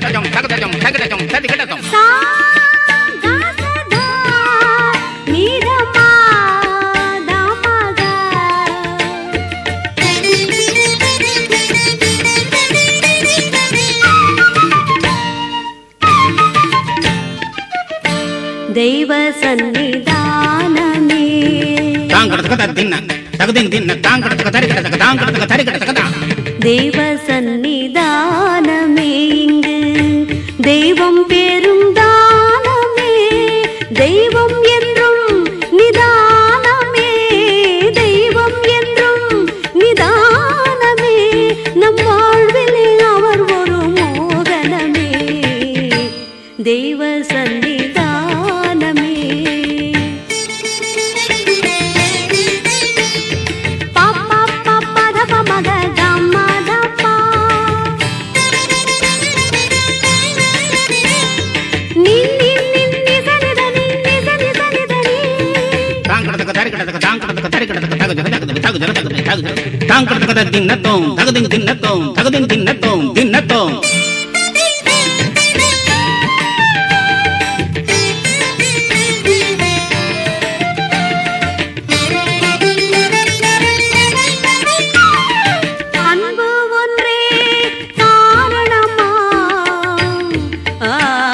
தகதஜம் தகதஜம் தகதஜம் ததிகடதம் சா கா சா தா நீத மா தா ம கா தெய்வ சன்னிதானமே தாங்கடதக ததின்ன தகதின் தின்ன தாங்கடதக தரிகடதக தாங்கடதக தரிகடதக தா தெய்வ சன்னிதானமே இங்கு தெய்வம் பெரும் தானமே தெய்வம் என்றும் நிதானமே தெய்வம் என்றும் நிதானமே நம் வாழ்விலே அவர் ஒரு மோகனமே தெய்வ சன்னிதானமே பா பா பா பா த ப ம க க ம த பா நி நி நி நி ச நி த நி நி ச நி ச நி த நி தாங்கடதக தரிகடதக தாங்கடதக தரிகடதக தகஜக தகஜக தகஜக தகஜக தகஜக தாங்கடதக ததின்னத்தோம் தகதின் தின்னத்தோம் தகதின் தின்னத்தோம் தின்னத்தோம் அன்பு ஒன்றே காரணமா ஆ.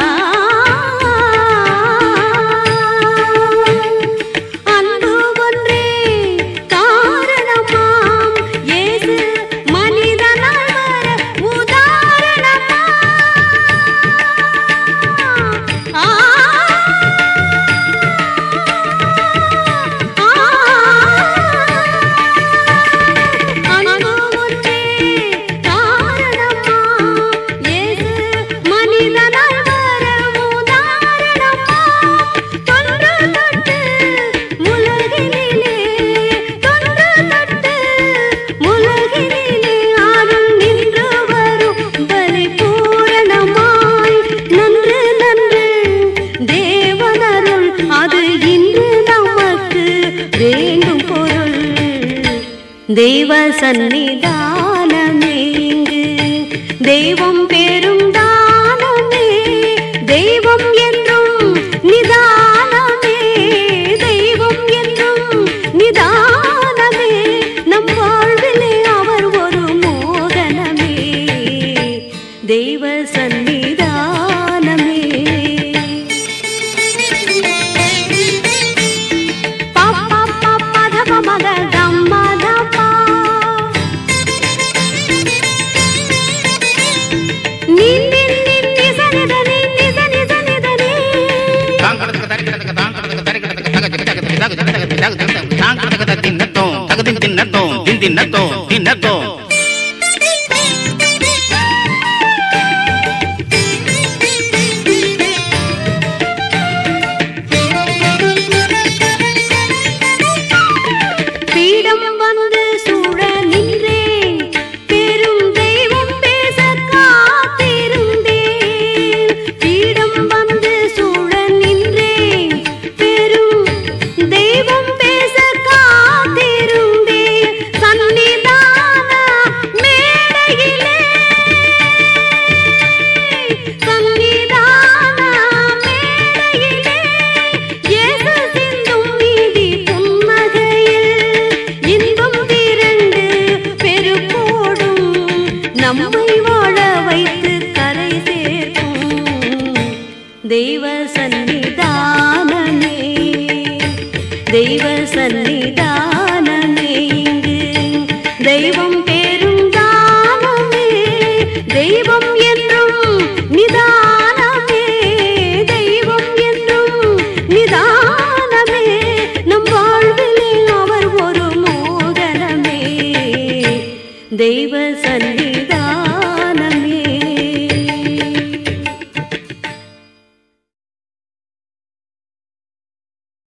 அன்பு ஒன்றே காரணமாம் இயேசு மனிதனாய் வர உதாரணமா ஆ. அன்பு ஒன்றே காரணமா இயேசு மனிதனாய் வர உதாரணமா தொன்று தொட்டு முலகினிலே தொன்று தொட்டு முலகினிலே அருள் நின்று வரும் பலி பூரணமாய் நன்று நன்று தேவனருள் அது இன்று நமக்கு வேண்டும் பொருள் தெய்வ சந்நிதானமே இங்கு தெய்வம் பெரும் தானமே தெய்வம் என்றும் நிதானமே தெய்வம் என்றும் நிதானமே நம் வாழ்விலே அவர் ஒரு மோகனமே தெய்வ சந்நிதானமே பா பா பா பா த ப ம க க ம த பா நி நி நி நி ச நி த நி நி ச நி ச நி த நி தாங்கடதக தரிகடதக தாங்கடதக தரிகடதக தகஜக தகஜக தகஜக தகஜக தகஜக தாங்கடதக ததின்னத்தோம் தகதின் தின்னத்தோம் தின் தின்னத்தோம் தின்னத்தோம் பீடம் வந்து சூழ நின்றேன் பெரும் தெய்வம் பேச காத்திருந்தேன் பீடம் வந்து சூழ நின்றேன் பெரும் தெய்வம் பேச காத்திருந்தேன் சன்னிதான மேடையிலே சன்னிதான மேடையிலே இயேசு சிந்தும் நீதி புன்னகையில் இன்பம் திரண்டு பெருக்கோடும் நம்மை வாழ வைத்து கரை சேர்க்கும் தெய்வ சன்னிதானமே தெய்வ சன்னிதானமே இங்கு தெய்வம் பெரும் தானமே தெய்வம் என்றும் நிதானமே